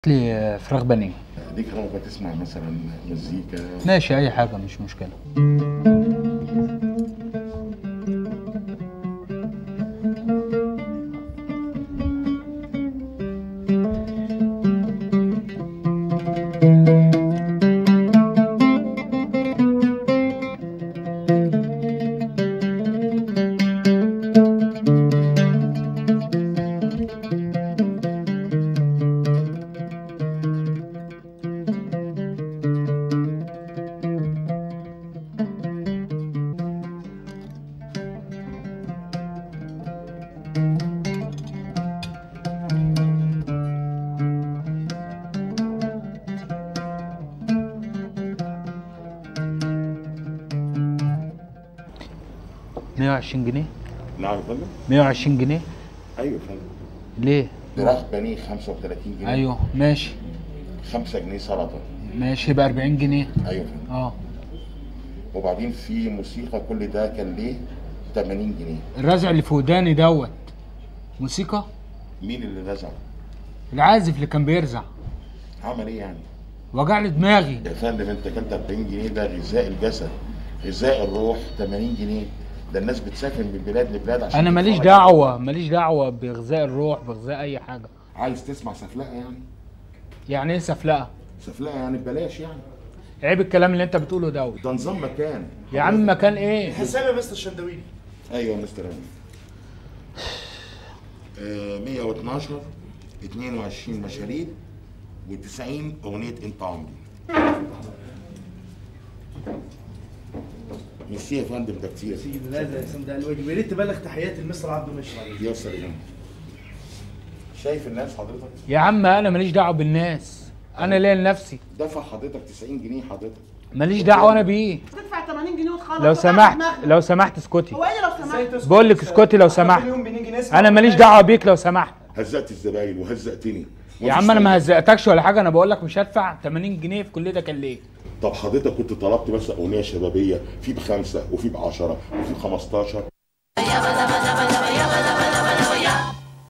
لي فراخ بانيه ديك حضرتك بتسمع مثلا مزيكا ماشي اي حاجه مش مشكله مية وعشرين جنيه نعم يا فندم 120 جنيه ايوه يا فندم ليه فراخ بانيه 35 جنيه ايوه ماشي 5 جنيه سلطه ماشي يبقى 40 جنيه ايوه يا فندم اه وبعدين في موسيقى كل ده كان ليه 80 جنيه الرزع اللي في وداني دوت موسيقى مين اللي رزع العازف اللي كان بيرزع عمل ايه يعني وجع لي دماغي يا فندم انت كلت 40 جنيه ده غذاء الجسد غذاء الروح 80 جنيه ده الناس بتسافر من بلاد لبلاد عشان انا ماليش تتفرج. دعوه ماليش دعوه بغذاء الروح بغذاء اي حاجه عايز تسمع سفلقه يعني يعني ايه سفلقه سفلقه يعني ببلاش يعني عيب الكلام اللي انت بتقوله دوت ده نظام مكان يا عم مكان ايه حسام يا مستر الشندويلي ايوه يا مستر امين آه 112 22 مشاريب و90 اغنيه انت عمري ميرسي يا فندم ده كتير لا ده يا حسام ده الواجب يا ريت تبلغ تحيات المستر عبده مشري يا سلام شايف الناس حضرتك يا عم انا ماليش دعوه بالناس انا ليا لنفسي دفع حضرتك 90 جنيه حضرتك ماليش دعوه انا بيه تدفع 80 جنيه وتخلص لو وقع سمحت دماغنا. لو سمحت اسكتي هو ايه لو سمحت بقول لك اسكتي لو سمحت اليوم بنيجي نسمع انا ماليش دعوه بيك لو سمحت هزقت الزباين وهزقتني يا عم انا ما هزقتكش ولا حاجه انا بقول لك مش هدفع 80 جنيه في كل ده كان ليه طب حضرتك كنت طلبت بس اغنيه شبابيه في بخمسه وفي بعشره وفي ب 15